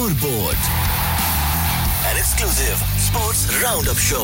Scoreboard, an exclusive sports roundup show.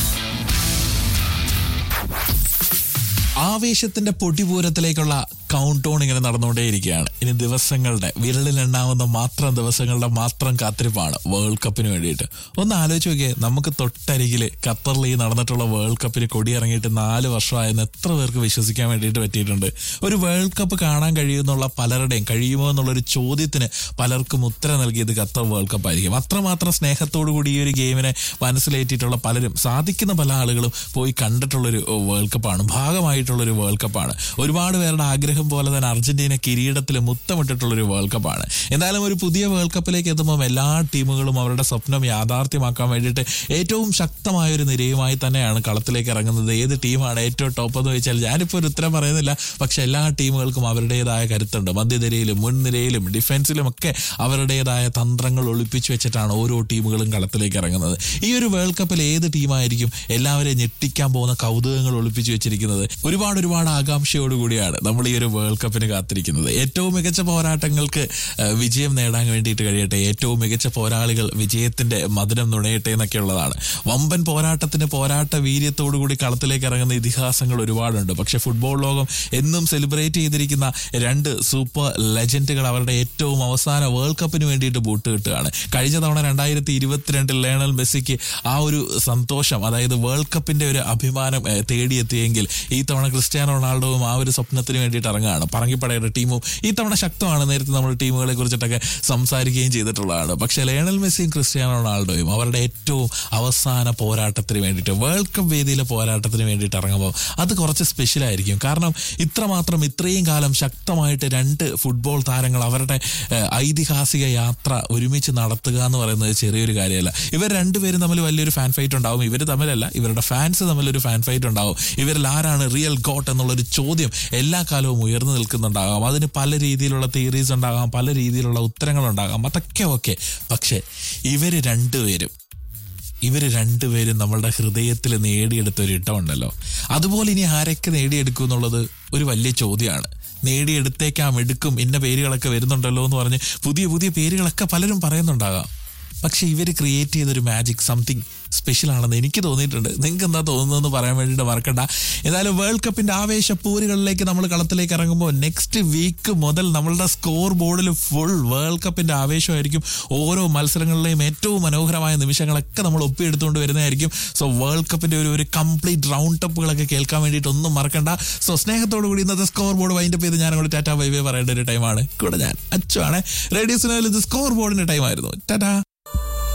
ആവേശത്തിന്റെ പൊടിപൂരത്തിലേക്കുള്ള count down ഇങ്ങനെ നടന്നുകൊണ്ടേയിരിക്കുകയാണ് ഇനി ദിവസങ്ങളുടെ വിരലിലെണ്ണാവുന്ന മാത്രം ദിവസങ്ങളുടെ മാത്രം കാത്തിരിപ്പാണ് വേൾഡ് കപ്പിന് വേണ്ടിയിട്ട് ഒന്ന് ആലോചിച്ച് നോക്കിയേ നമുക്ക് തൊട്ടരികിൽ ഖത്തറിൽ ഈ നടന്നിട്ടുള്ള വേൾഡ് കപ്പിന് കൊടിയിറങ്ങിയിട്ട് നാല് വർഷമായെന്ന് എത്ര പേർക്ക് വിശ്വസിക്കാൻ വേണ്ടിയിട്ട് പറ്റിയിട്ടുണ്ട് ഒരു വേൾഡ് കപ്പ് കാണാൻ കഴിയുമെന്നുള്ള പലരുടെയും കഴിയുമോ എന്നുള്ളൊരു ചോദ്യത്തിന് പലർക്കും ഉത്തരം നൽകിയത് ഖത്തർ വേൾഡ് കപ്പ് ആയിരിക്കും അത്രമാത്രം സ്നേഹത്തോടു കൂടി ഈ ഒരു ഗെയിമിനെ മനസ്സിലേറ്റിയിട്ടുള്ള പലരും സാധിക്കുന്ന പല ആളുകളും പോയി കണ്ടിട്ടുള്ളൊരു വേൾഡ് കപ്പാണ് ഭാഗമായിട്ടുള്ളൊരു വേൾഡ് കപ്പാണ് ഒരുപാട് പേരുടെ ആഗ്രഹം പോലെ തന്നെ അർജന്റീന കിരീടത്തിൽ മുത്തമിട്ടിട്ടുള്ളൊരു വേൾഡ് കപ്പാണ് എന്തായാലും ഒരു പുതിയ വേൾഡ് കപ്പിലേക്ക് എത്തുമ്പോൾ എല്ലാ ടീമുകളും അവരുടെ സ്വപ്നം യാഥാർത്ഥ്യമാക്കാൻ വേണ്ടിയിട്ട് ഏറ്റവും ശക്തമായ ഒരു നിരയുമായി തന്നെയാണ് കളത്തിലേക്ക് ഇറങ്ങുന്നത് ഏത് ടീമാണ് ഏറ്റവും ടോപ്പ് എന്ന് വെച്ചാൽ ഞാനിപ്പോൾ ഒരു ഉത്തരം പറയുന്നില്ല പക്ഷെ എല്ലാ ടീമുകൾക്കും അവരുടേതായ കരുത്തുണ്ട് മധ്യനിരയിലും മുൻനിരയിലും ഡിഫൻസിലും ഒക്കെ അവരുടേതായ തന്ത്രങ്ങൾ ഒളിപ്പിച്ചു വെച്ചിട്ടാണ് ഓരോ ടീമുകളും കളത്തിലേക്ക് ഇറങ്ങുന്നത് ഈ ഒരു വേൾഡ് കപ്പിൽ ഏത് ടീമായിരിക്കും എല്ലാവരെയും ഞെട്ടിക്കാൻ പോകുന്ന കൗതുകങ്ങൾ ഒളിപ്പിച്ചു വെച്ചിരിക്കുന്നത് ഒരുപാട് ഒരുപാട് ആകാംക്ഷയോടുകൂടിയാണ് നമ്മൾ ഈ ഒരു വേൾഡ് കപ്പിന് കാത്തിരിക്കുന്നത് ഏറ്റവും മികച്ച പോരാട്ടങ്ങൾക്ക് ആ, വിജയം നേടാൻ വേണ്ടിയിട്ട് കഴിയട്ടെ ഏറ്റവും മികച്ച പോരാളികൾ വിജയത്തിന്റെ മധുരം നുണയട്ടെ എന്നൊക്കെ ഉള്ളതാണ് വമ്പൻ പോരാട്ടത്തിന് പോരാട്ട വീര്യത്തോടുകൂടി കളത്തിലേക്ക് ഇറങ്ങുന്ന ഇതിഹാസങ്ങൾ ഒരുപാടുണ്ട് പക്ഷെ ഫുട്ബോൾ ലോകം എന്നും സെലിബ്രേറ്റ് ചെയ്തിരിക്കുന്ന രണ്ട് സൂപ്പർ ലെജൻഡുകൾ അവരുടെ ഏറ്റവും അവസാന വേൾഡ് കപ്പിന് വേണ്ടിയിട്ട് ബൂട്ട് കിട്ടുകയാണ് കഴിഞ്ഞ തവണ രണ്ടായിരത്തി ഇരുപത്തിരണ്ടിൽ ലേണൽ മെസ്സിക്ക് ആ ഒരു സന്തോഷം അതായത് വേൾഡ് കപ്പിന്റെ ഒരു അഭിമാനം ഏഹ്, തേടിയെത്തിയെങ്കിൽ ഈ തവണ ക്രിസ്ത്യാനോ റൊണാൾഡോവും ആ ഒരു സ്വപ്നത്തിന് വേണ്ടിയിട്ട് ഇറങ്ങുകയാണ് പറങ്കിപ്പടയുടെ ടീമും ഈ തവണ ശക്തമാണ് നേരത്തെ നമ്മൾ ടീമുകളെ കുറിച്ചിട്ടൊക്കെ സംസാരിക്കുകയും ചെയ്തിട്ടുള്ളതാണ് പക്ഷേ ലേണൽ മെസ്സിയും ക്രിസ്ത്യാനോ റൊണാൾഡോയും അവരുടെ ഏറ്റവും അവസാന പോരാട്ടത്തിന് വേണ്ടിയിട്ട് വേൾഡ് കപ്പ് വേദിയിലെ പോരാട്ടത്തിന് വേണ്ടിയിട്ട് ഇറങ്ങുമ്പോൾ അത് കുറച്ച് സ്പെഷ്യൽ ആയിരിക്കും കാരണം ഇത്രമാത്രം ഇത്രയും കാലം ശക്തമായിട്ട് രണ്ട് ഫുട്ബോൾ താരങ്ങൾ അവരുടെ ഏഹ്, ഐതിഹാസിക യാത്ര ഒരുമിച്ച് നടത്തുക എന്ന് പറയുന്നത് ചെറിയൊരു കാര്യമല്ല ഇവർ രണ്ടുപേരും തമ്മിൽ വലിയൊരു ഫാൻ ഫൈറ്റ് ഉണ്ടാവും ഇവർ തമ്മിലല്ല ഇവരുടെ ഫാൻസ് തമ്മിലൊരു ഫാൻ ഫൈറ്റ് ഉണ്ടാവും ഇവരിൽ ആരാണ് റിയൽ ഗോട്ട് എന്നുള്ളൊരു ചോദ്യം എല്ലാ കാലവും ഉയർന്നു നിൽക്കുന്നുണ്ടാകാം അതിന് പല രീതിയിലുള്ള തിയറീസ് ഉണ്ടാകാം പല രീതിയിലുള്ള ഉത്തരങ്ങൾ ഉണ്ടാകാം അതൊക്കെ ഓക്കെ പക്ഷേ ഇവർ രണ്ടുപേരും ഇവർ രണ്ടുപേരും നമ്മളുടെ ഹൃദയത്തിൽ നേടിയെടുത്ത ഒരു ഇട്ടമുണ്ടല്ലോ അതുപോലെ ഇനി ആരൊക്കെ നേടിയെടുക്കും എന്നുള്ളത് ഒരു വലിയ ചോദ്യമാണ് നേടിയെടുത്തേക്കാം എടുക്കും ഇന്ന പേരുകളൊക്കെ വരുന്നുണ്ടല്ലോ എന്ന് പറഞ്ഞ് പുതിയ പുതിയ പേരുകളൊക്കെ പലരും പറയുന്നുണ്ടാകാം പക്ഷെ ഇവർ ക്രിയേറ്റ് ചെയ്തൊരു മാജിക് സംതിങ് സ്പെഷ്യൽ ആണെന്ന് എനിക്ക് തോന്നിയിട്ടുണ്ട് നിങ്ങൾക്ക് എന്താ തോന്നുന്നതെന്ന് പറയാൻ വേണ്ടിയിട്ട് മറക്കണ്ട എന്തായാലും വേൾഡ് കപ്പിന്റെ ആവേശപ്പൂരുകളിലേക്ക് നമ്മൾ കളത്തിലേക്ക് ഇറങ്ങുമ്പോൾ നെക്സ്റ്റ് വീക്ക് മുതൽ നമ്മളുടെ സ്കോർ ബോർഡിൽ ഫുൾ വേൾഡ് കപ്പിന്റെ ആവേശമായിരിക്കും ഓരോ മത്സരങ്ങളിലെയും ഏറ്റവും മനോഹരമായ നിമിഷങ്ങളൊക്കെ നമ്മൾ ഒപ്പിയെടുത്തുകൊണ്ട് വരുന്നതായിരിക്കും സോ വേൾഡ് കപ്പിന്റെ ഒരു ഒരു കംപ്ലീറ്റ് റൗണ്ട് ടപ്പുകളൊക്കെ കേൾക്കാൻ വേണ്ടിയിട്ട് ഒന്നും മറക്കണ്ട സോ സ്നേഹത്തോടു കൂടി ഇന്നത്തെ സ്കോർ ബോർഡ് വൈൻഡപ്പ് ചെയ്ത് ഞാൻ അങ്ങോട്ട് ടാറ്റാ ബൈ ബൈ പറയേണ്ട ഒരു ടൈമാണ് കൂടെ ഞാൻ അച്ചുവാണ് റേഡിയോ സിനിമയിൽ ഇത് സ്കോർ ബോർഡിന്റെ ടൈമായിരുന്നു ടാറ്റാ